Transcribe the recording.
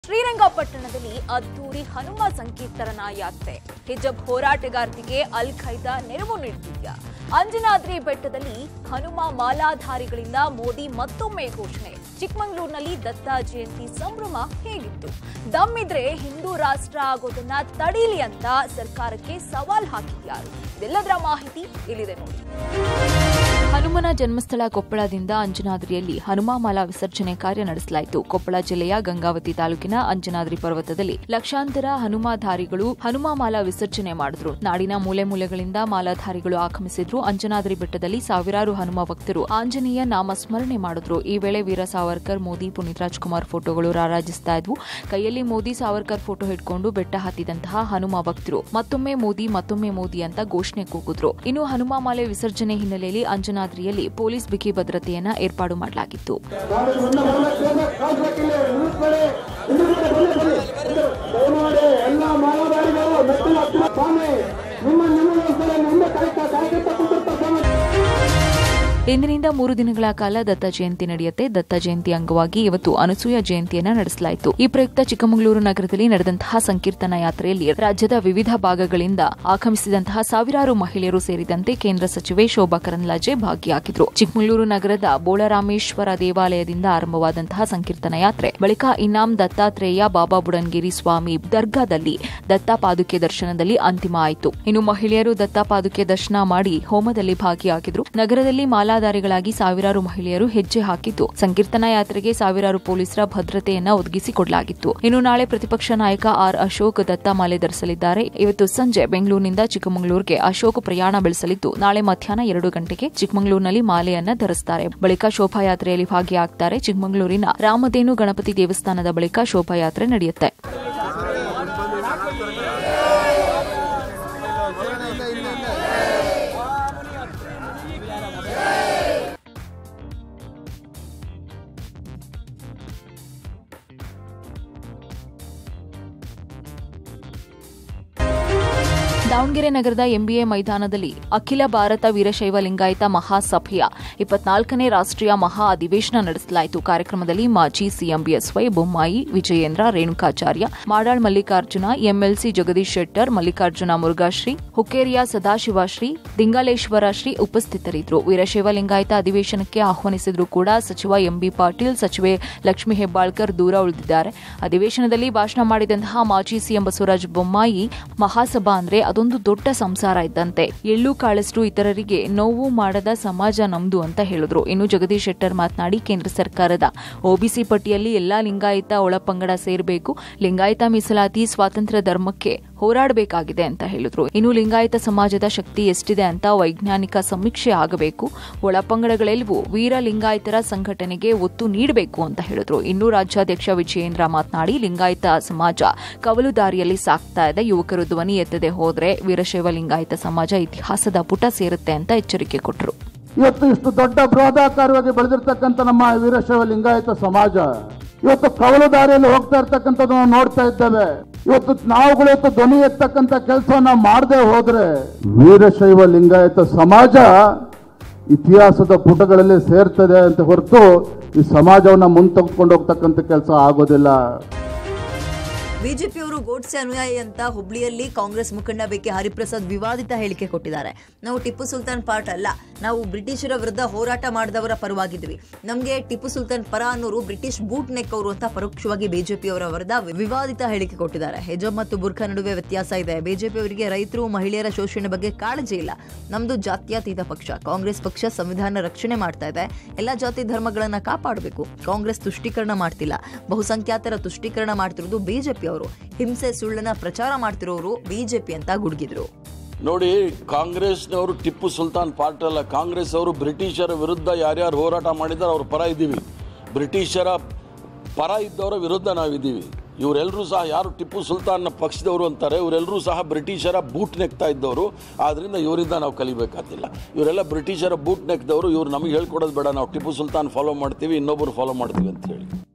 ಶ್ರೀರಂಗಪಟ್ಟಣದಲ್ಲಿ ಅದ್ದೂರಿ ಹನುಮ ಸಂಕೀರ್ತನಾ ಯಾತ್ರೆ ಹಿಜಬ್ ಹೋರಾಟಗಾರರಿಗೆ ಅಲ್ ಖೈದಾ ನೆರವು ನೀಡುತ್ತಿದ್ಯಾ ಅಂಜನಾದ್ರಿ ಬೆಟ್ಟದಲ್ಲಿ ಹನುಮ ಮಾಲಾಧಾರಿಗಳಿಂದ ಮೋದಿ ಮತ್ತೊಮ್ಮೆ ಘೋಷಣೆ ಚಿಕ್ಕಮಗಳೂರಿನಲ್ಲಿ ದತ್ತ ಜಯಂತಿ ಸಂಭ್ರಮ ಹೇಗಿತ್ತು ದಮ್ಮಿದ್ರೆ ಹಿಂದೂ ರಾಷ್ಟ್ರ ಆಗೋದನ್ನ ತಡೀಲಿ ಅಂತ ಸರ್ಕಾರಕ್ಕೆ ಸವಾಲ್ ಹಾಕಿದ್ಯಾರು ಇದೆಲ್ಲದರ ಮಾಹಿತಿ ಇಲ್ಲಿದೆ ನೋಡಿ ಹನುಮನ ಜನ್ಮಸ್ಥಳ ಕೊಪ್ಪಳದಿಂದ ಅಂಜನಾದ್ರಿಯಲ್ಲಿ ಹನುಮಾಮಾಲಾ ವಿಸರ್ಜನೆ ಕಾರ್ಯ ನಡೆಸಲಾಯಿತು ಕೊಪ್ಪಳ ಜಿಲ್ಲೆಯ ಗಂಗಾವತಿ ತಾಲೂಕಿನ ಅಂಜನಾದ್ರಿ ಪರ್ವತದಲ್ಲಿ ಲಕ್ಷಾಂತರ ಹನುಮಾಧಾರಿಗಳು ಹನುಮಾಮಾಲಾ ವಿಸರ್ಜನೆ ಮಾಡಿದ್ರು ನಾಡಿನ ಮೂಲೆ ಮೂಲೆಗಳಿಂದ ಮಾಲಾಧಾರಿಗಳು ಆಗಮಿಸಿದ್ರು ಅಂಜನಾದ್ರಿ ಬೆಟ್ಟದಲ್ಲಿ ಸಾವಿರಾರು ಹನುಮ ಭಕ್ತರು ಆಂಜನೇಯ ನಾಮ ಸ್ಮರಣೆ ಮಾಡಿದ್ರು ಈ ವೇಳೆ ವೀರ ಸಾವರ್ಕರ್ ಮೋದಿ ಪುನೀತ್ ರಾಜ್ಕುಮಾರ್ ಫೋಟೋಗಳು ರಾರಾಜಿಸ್ತಾ ಇದ್ವು ಕೈಯಲ್ಲಿ ಮೋದಿ ಸಾವರ್ಕರ್ ಫೋಟೋ ಹಿಡ್ಕೊಂಡು ಬೆಟ್ಟ ಹತ್ತಿದಂತಹ ಹನುಮ ಭಕ್ತರು ಮತ್ತೊಮ್ಮೆ ಮೋದಿ ಮತ್ತೊಮ್ಮೆ ಮೋದಿ ಅಂತ ಘೋಷಣೆ ಕೂಗಿದ್ರು ಇನ್ನು ಹನುಮಾಮಾಲೆ ವಿಸರ್ಜನೆ ಹಿನ್ನೆಲೆಯಲ್ಲಿ ಅಂಜನಾದ್ರಿಯಲ್ಲಿ ಪೊಲೀಸ್ ಬಿಗಿ ಭದ್ರತೆಯನ್ನ ಏರ್ಪಾಡು ಮಾಡಲಾಗಿತ್ತು ದಯಮಾಡಿ ಎಲ್ಲ ಮಾನವರಿಗೂ ಮೆಟ್ಟಿಲು ಹತ್ತಿರ ಸ್ವಾಮಿ ನಿಮ್ಮ ನಿಮ್ಮಗೋಸ್ಕರ ಮುಂದೆ ಕಾಯ್ತಾ ಕಾಯ್ತಾ ಕುಂತಿರ್ತಾರೆ ಸ್ವಾಮಿ ಇಂದಿನಿಂದ ಮೂರು ದಿನಗಳ ಕಾಲ ದತ್ತ ಜಯಂತಿ ನಡೆಯುತ್ತೆ ದತ್ತ ಜಯಂತಿ ಅಂಗವಾಗಿ ಇವತ್ತು ಅನಸೂಯ ಜಯಂತಿಯನ್ನ ನಡೆಸಲಾಯಿತು ಈ ಪ್ರಯುಕ್ತ ಚಿಕ್ಕಮಗಳೂರು ನಗರದಲ್ಲಿ ನಡೆದಂತಹ ಸಂಕೀರ್ತನಾ ಯಾತ್ರೆಯಲ್ಲಿ ರಾಜ್ಯದ ವಿವಿಧ ಭಾಗಗಳಿಂದ ಆಗಮಿಸಿದಂತಹ ಸಾವಿರಾರು ಮಹಿಳೆಯರು ಸೇರಿದಂತೆ ಕೇಂದ್ರ ಸಚಿವೆ ಶೋಭಾ ಕರಂದ್ಲಾಜೆ ಭಾಗಿಯಾಗಿದ್ರು ಚಿಕ್ಕಮಗಳೂರು ನಗರದ ಬೋಳರಾಮೇಶ್ವರ ದೇವಾಲಯದಿಂದ ಆರಂಭವಾದಂತಹ ಸಂಕೀರ್ತನಾ ಯಾತ್ರೆ ಬಳಿಕ ಇನಾಂ ದತ್ತಾತ್ರೇಯ ಬಾಬಾ ಬುಡನ್ಗಿರಿ ಸ್ವಾಮಿ ದರ್ಗಾದಲ್ಲಿ ದತ್ತ ಪಾದುಕೆ ದರ್ಶನದಲ್ಲಿ ಅಂತಿಮ ಆಯಿತು ಇನ್ನು ಮಹಿಳೆಯರು ದತ್ತ ಪಾದುಕೆ ದರ್ಶನ ಮಾಡಿ ಹೋಮದಲ್ಲಿ ಭಾಗಿಯಾಗಿದ್ರು ನಗರದಲ್ಲಿ ಮಾಲಾಧಾರಿಗಳಾಗಿ ಸಾವಿರಾರು ಮಹಿಳೆಯರು ಹೆಜ್ಜೆ ಹಾಕಿದ್ದು ಸಂಕೀರ್ತನಾ ಯಾತ್ರೆಗೆ ಸಾವಿರಾರು ಪೊಲೀಸರ ಭದ್ರತೆಯನ್ನ ಒದಗಿಸಿಕೊಡಲಾಗಿತ್ತು ಇನ್ನು ನಾಳೆ ಪ್ರತಿಪಕ್ಷ ನಾಯಕ ಆರ್ ಅಶೋಕ್ ದತ್ತ ಮಾಲೆ ಧರಿಸಲಿದ್ದಾರೆ ಇವತ್ತು ಸಂಜೆ ಬೆಂಗಳೂರಿನಿಂದ ಚಿಕ್ಕಮಗಳೂರಿಗೆ ಅಶೋಕ್ ಪ್ರಯಾಣ ಬೆಳೆಸಲಿದ್ದು ನಾಳೆ ಮಧ್ಯಾಹ್ನ ಎರಡು ಗಂಟೆಗೆ ಚಿಕ್ಕಮಗಳೂರಿನಲ್ಲಿ ಮಾಲೆಯನ್ನ ಧರಿಸುತ್ತಾರೆ ಬಳಿಕ ಶೋಭಾಯಾತ್ರೆಯಲ್ಲಿ ಭಾಗಿಯಾಗ್ತಾರೆ ಚಿಕ್ಕಮಗಳೂರಿನ ರಾಮಧೇನು ಗಣಪತಿ ದೇವಸ್ಥಾನದ ಬಳಿಕ ಶೋಭಾಯಾತ್ರೆ ನಡೆಯುತ್ತೆ ದಾವಣಗೆರೆ ನಗರದ ಎಂಬಿಎ ಮೈದಾನದಲ್ಲಿ ಅಖಿಲ ಭಾರತ ವೀರಶೈವ ಲಿಂಗಾಯತ ಮಹಾಸಭೆಯ ಇಪ್ಪತ್ನಾಲ್ಕನೇ ರಾಷ್ಟ್ರೀಯ ಮಹಾ ಅಧಿವೇಶನ ನಡೆಸಲಾಯಿತು ಕಾರ್ಯಕ್ರಮದಲ್ಲಿ ಮಾಜಿ CM BSY Bommai Vijayendra Renukacharya Madal Mallikarjuna MLC Jagadish Shettar Mallikarjuna Murughashri ಹುಕ್ಕೇರಿಯ ಸದಾಶಿವಶ್ರೀ ದಿಂಗಾಲೇಶ್ವರ ಶ್ರೀ ಉಪಸ್ಥಿತರಿದ್ದರು ವೀರಶೈವ ಲಿಂಗಾಯತ ಅಧಿವೇಶನಕ್ಕೆ ಆಹ್ವಾನಿಸಿದ್ರು ಕೂಡ ಸಚಿವ ಎಂಬಿ ಪಾಟೀಲ್ ಸಚಿವೆ ಲಕ್ಷ್ಮೀ ಹೆಬ್ಬಾಳ್ಕರ್ ದೂರ ಉಳಿದಿದ್ದಾರೆ ಅಧಿವೇಶನದಲ್ಲಿ ಭಾಷಣ ಮಾಡಿದಂತಹ ಮಾಜಿ ಸಿಎಂ ಬಸವರಾಜ ಬೊಮ್ಮಾಯಿ ಮಹಾಸಭಾ ಅಂದ್ರೆ ಅದೊಂದು ದೊಡ್ಡ ಸಂಸಾರ ಇದ್ದಂತೆ ಎಳ್ಳು ಕಾಳಷ್ಟು ಇತರರಿಗೆ ನೋವು ಮಾಡದ ಸಮಾಜ ನಮ್ದು ಅಂತ ಹೇಳಿದ್ರು ಇನ್ನು ಜಗದೀಶ್ ಶೆಟ್ಟರ್ ಮಾತನಾಡಿ ಕೇಂದ್ರ ಸರ್ಕಾರದ ಒಬಿಸಿ ಪಟ್ಟಿಯಲ್ಲಿ ಎಲ್ಲಾ ಲಿಂಗಾಯತ ಒಳಪಂಗಡ ಸೇರಬೇಕು ಲಿಂಗಾಯತ ಮೀಸಲಾತಿ ಸ್ವಾತಂತ್ರ್ಯ ಧರ್ಮಕ್ಕೆ ಹೋರಾಡಬೇಕಾಗಿದೆ ಅಂತ ಹೇಳಿದ್ರು ಇನ್ನು ಲಿಂಗಾಯತ ಸಮಾಜದ ಶಕ್ತಿ ಎಷ್ಟಿದೆ ಅಂತ ವೈಜ್ಞಾನಿಕ ಸಮೀಕ್ಷೆ ಆಗಬೇಕು ಒಳಪಂಗಡಗಳೆಲ್ಲವೂ ವೀರ ಲಿಂಗಾಯತರ ಸಂಘಟನೆಗೆ ಒತ್ತು ನೀಡಬೇಕು ಅಂತ ಹೇಳಿದ್ರು ಇನ್ನು ರಾಜ್ಯಾಧ್ಯಕ್ಷ ವಿಜಯೇಂದ್ರ ಮಾತನಾಡಿ ಲಿಂಗಾಯತ ಸಮಾಜ ಕವಲು ದಾರಿಯಲ್ಲಿ ಸಾಕ್ತಾ ಇದೆ ಯುವಕರು ಧ್ವನಿ ಎತ್ತದೆ ಹೋದ್ರೆ ವೀರಶೈವ ಲಿಂಗಾಯತ ಸಮಾಜ ಇತಿಹಾಸದ ಪುಟ ಸೇರುತ್ತೆ ಅಂತ ಎಚ್ಚರಿಕೆ ಕೊಟ್ಟರು ಇವತ್ತು ಇಷ್ಟು ದೊಡ್ಡ ಬೃಹದಾಕಾರವಾಗಿ ಬೆಳೆದಿರ್ತಕ್ಕಂಥ ನಮ್ಮ ವೀರಶೈವ ಲಿಂಗಾಯತ ಸಮಾಜ ಇವತ್ತು ಕವಲು ದಾರಿಯಲ್ಲಿ ಹೋಗ್ತಾ ಇರ್ತಕ್ಕಂಥದ್ದು ನಾವು ನೋಡ್ತಾ ಇದ್ದೇವೆ ಇವತ್ತು ನಾವುಗಳು ಇವತ್ತು ಧ್ವನಿ ಎತ್ತಕ್ಕಂಥ ಕೆಲಸವನ್ನ ಮಾಡದೆ ಹೋದ್ರೆ ವೀರಶೈವ ಲಿಂಗಾಯತ ಸಮಾಜ ಇತಿಹಾಸದ ಪುಟಗಳಲ್ಲಿ ಸೇರ್ತದೆ ಅಂತ ಹೊರತು ಈ ಸಮಾಜವನ್ನ ಮುಂತೆಗೆದುಕೊಂಡು ಹೋಗ್ತಕ್ಕಂಥ ಕೆಲಸ ಆಗೋದಿಲ್ಲ ಬಿಜೆಪಿಯವರು ಗೋಡ್ಸೆ ಅನುಯಾಯಿ ಅಂತ ಹುಬ್ಳಿಯಲ್ಲಿ ಕಾಂಗ್ರೆಸ್ ಮುಖಂಡ ಬೇಕೆ ಹರಿಪ್ರಸಾದ್ ವಿವಾದಿತ ಹೇಳಿಕೆ ಕೊಟ್ಟಿದ್ದಾರೆ ನಾವು ಟಿಪ್ಪು ಸುಲ್ತಾನ್ ಪಾರ್ಟ್ ಅಲ್ಲ ನಾವು ಬ್ರಿಟಿಷರ ವಿರುದ್ಧ ಹೋರಾಟ ಮಾಡಿದವರ ಪರವಾಗಿದ್ವಿ ನಮಗೆ ಟಿಪ್ಪು ಸುಲ್ತಾನ್ ಪರ ಅನ್ನೋರು ಬ್ರಿಟಿಷ್ ಬೂಟ್ ನೆಕ್ ಅವರು ಅಂತ ಪರೋಕ್ಷವಾಗಿ ಬಿಜೆಪಿಯವರ ವಿರುದ್ಧ ವಿವಾದಿತ ಹೇಳಿಕೆ ಕೊಟ್ಟಿದ್ದಾರೆ ಹಿಜಬ್ ಮತ್ತು ಬುರ್ಖಾ ನಡುವೆ ವ್ಯತ್ಯಾಸ ಇದೆ ಬಿಜೆಪಿಯವರಿಗೆ ರೈತರು ಮಹಿಳೆಯರ ಶೋಷಣೆ ಬಗ್ಗೆ ಕಾಳಜಿ ಇಲ್ಲ ನಮ್ದು ಜಾತ್ಯತೀತ ಪಕ್ಷ ಕಾಂಗ್ರೆಸ್ ಪಕ್ಷ ಸಂವಿಧಾನ ರಕ್ಷಣೆ ಮಾಡ್ತಾ ಇದೆ ಎಲ್ಲ ಜಾತಿ ಧರ್ಮಗಳನ್ನ ಕಾಪಾಡಬೇಕು ಕಾಂಗ್ರೆಸ್ ತುಷ್ಟೀಕರಣ ಮಾಡ್ತಿಲ್ಲ ಬಹುಸಂಖ್ಯಾತರ ತುಷ್ಟೀಕರಣ ಮಾಡ್ತಿರೋದು ಬಿಜೆಪಿ ಅವರು ಹಿಂಸೆ ಸುಳ್ಳನ್ನ ಪ್ರಚಾರ ಮಾಡ್ತಿರೋರು ಬಿಜೆಪಿ ಅಂತ ಗುಡುಗಿದ್ರು ನೋಡಿ ಕಾಂಗ್ರೆಸ್ನವರು ಟಿಪ್ಪು ಸುಲ್ತಾನ್ ಪಾರ್ಟ್ ಅಲ್ಲ ಕಾಂಗ್ರೆಸ್ ಅವರು ಬ್ರಿಟಿಷರ ವಿರುದ್ಧ ಯಾರ್ಯಾರು ಹೋರಾಟ ಮಾಡಿದ್ದಾರೆ ಅವ್ರ ಪರ ಇದ್ದೀವಿ ಬ್ರಿಟಿಷರ ಪರ ಇದ್ದವರ ವಿರುದ್ಧ ನಾವಿದ್ದೀವಿ ಇವರೆಲ್ಲರೂ ಸಹ ಯಾರು ಟಿಪ್ಪು ಸುಲ್ತಾನ್ನ ಪಕ್ಷದವರು ಅಂತಾರೆ ಇವರೆಲ್ಲರೂ ಸಹ ಬ್ರಿಟಿಷರ ಬೂಟ್ ನೆಕ್ತಾ ಇದ್ದವರು ಆದ್ರಿಂದ ಇವರಿಂದ ನಾವು ಕಲಿಬೇಕಾಗಿಲ್ಲ ಇವರೆಲ್ಲ ಬ್ರಿಟಿಷರ ಬೂಟ್ ನೆಕ್ದವರು ಇವ್ರು ನಮಗೆ ಹೇಳ್ಕೊಡೋದು ಬೇಡ ನಾವು ಟಿಪ್ಪು ಸುಲ್ತಾನ್ ಫಾಲೋ ಮಾಡ್ತೀವಿ ಇನ್ನೊಬ್ಬರು ಫಾಲೋ ಮಾಡ್ತೀವಿ ಅಂತ ಹೇಳಿ